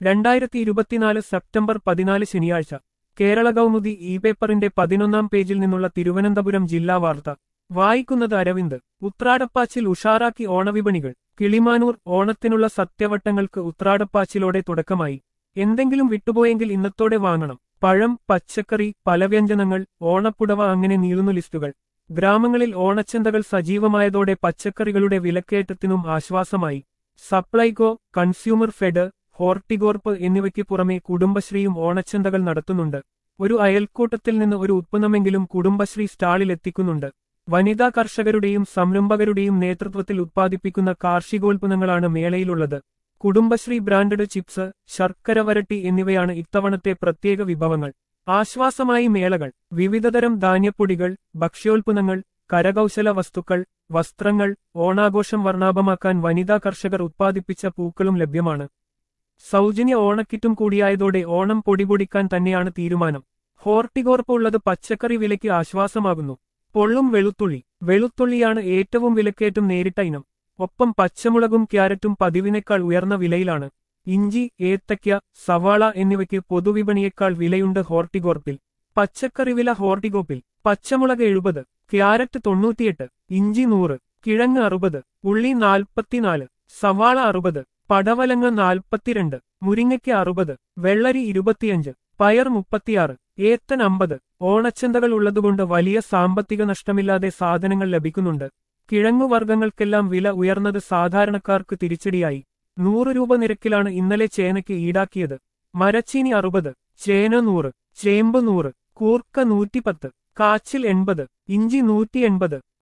രണ്ടായിരത്തി ഇരുപത്തിനാല് സെപ്റ്റംബർ പതിനാല് ശനിയാഴ്ച കേരള കൗമുദി ഇ പേപ്പറിന്റെ പതിനൊന്നാം പേജിൽ നിന്നുള്ള തിരുവനന്തപുരം ജില്ലാ വാർത്ത വായിക്കുന്നത് അരവിന്ദ് ഉത്രാടപ്പാച്ചിൽ ഉഷാറാക്കി ഓണവിപണികൾ കിളിമാനൂർ ഓണത്തിനുള്ള സത്യവട്ടങ്ങൾക്ക് ഉത്രാടപ്പാച്ചിലോടെ തുടക്കമായി എന്തെങ്കിലും വിട്ടുപോയെങ്കിൽ ഇന്നത്തോടെ വാങ്ങണം പഴം പച്ചക്കറി പലവ്യഞ്ജനങ്ങൾ ഓണപ്പുടവ അങ്ങനെ നീളുന്നു ലിസ്റ്റുകൾ ഗ്രാമങ്ങളിൽ ഓണച്ചന്തകൾ സജീവമായതോടെ പച്ചക്കറികളുടെ വിലക്കയറ്റത്തിനും ആശ്വാസമായി സപ്ലൈകോ കൺസ്യൂമർ ഫെഡ് ഹോർട്ടിഗോർപ്പ് എന്നിവയ്ക്ക് പുറമെ കുടുംബശ്രീയും ഓണച്ചന്തകൾ നടത്തുന്നുണ്ട് ഒരു അയൽക്കൂട്ടത്തിൽ നിന്ന് ഒരു ഉത്പന്നമെങ്കിലും കുടുംബശ്രീ സ്റ്റാളിൽ എത്തിക്കുന്നുണ്ട് വനിതാ കർഷകരുടെയും സംരംഭകരുടെയും നേതൃത്വത്തിൽ ഉത്പാദിപ്പിക്കുന്ന കാർഷികോൽപ്പന്നങ്ങളാണ് മേളയിലുള്ളത് കുടുംബശ്രീ ബ്രാൻഡഡ് ചിപ്സ് ശർക്കര വരട്ടി എന്നിവയാണ് ഇത്തവണത്തെ പ്രത്യേക വിഭവങ്ങൾ ആശ്വാസമായി മേളകൾ വിവിധതരം ധാന്യപ്പൊടികൾ ഭക്ഷ്യോൽപ്പന്നങ്ങൾ കരകൗശല വസ്തുക്കൾ വസ്ത്രങ്ങൾ ഓണാഘോഷം വർണ്ണാഭമാക്കാൻ വനിതാ കർഷകർ ഉത്പാദിപ്പിച്ച പൂക്കളും ലഭ്യമാണ് സൗജന്യ ഓണക്കിറ്റും കൂടിയായതോടെ ഓണം പൊടിപൊടിക്കാൻ തന്നെയാണ് തീരുമാനം ഹോർട്ടികോർപ്പ് ഉള്ളത് പച്ചക്കറി വിലയ്ക്ക് ആശ്വാസമാകുന്നു പൊള്ളും വെളുത്തുള്ളി വെളുത്തുള്ളിയാണ് ഏറ്റവും വിലക്കയറ്റം നേരിട്ട ഇനം ഒപ്പം പച്ചമുളകും ക്യാരറ്റും പതിവിനേക്കാൾ ഉയർന്ന വിലയിലാണ് ഇഞ്ചി ഏത്തയ്ക്ക സവാള എന്നിവയ്ക്ക് പൊതുവിപണിയേക്കാൾ വിലയുണ്ട് ഹോർട്ടികോർപ്പിൽ പച്ചക്കറി വില ഹോർട്ടികോപ്പിൽ പച്ചമുളക് എഴുപത് ക്യാരറ്റ് തൊണ്ണൂറ്റിയെട്ട് ഇഞ്ചി നൂറ് കിഴങ്ങ് അറുപത് ഉള്ളി നാൽപ്പത്തിനാല് സവാള അറുപത് പടവലങ്ങ നാൽപ്പത്തിരണ്ട് മുരിങ്ങയ്ക്ക് അറുപത് വെള്ളരി ഇരുപത്തിയഞ്ച് പയർ മുപ്പത്തിയാറ് ഏത്തൻ അമ്പത് ഓണച്ചന്തകൾ ഉള്ളതുകൊണ്ട് വലിയ സാമ്പത്തിക നഷ്ടമില്ലാതെ സാധനങ്ങൾ ലഭിക്കുന്നുണ്ട് കിഴങ്ങുവർഗ്ഗങ്ങൾക്കെല്ലാം വില ഉയർന്നത് സാധാരണക്കാർക്ക് തിരിച്ചടിയായി നൂറ് രൂപ നിരക്കിലാണ് ഇന്നലെ ചേനയ്ക്ക് ഈടാക്കിയത് മരച്ചീനി അറുപത് ചേന നൂറ് ചേമ്പ് നൂറ് കൂർക്ക നൂറ്റിപ്പത്ത് കാച്ചിൽ എൺപത് ഇഞ്ചി നൂറ്റി എൺപത്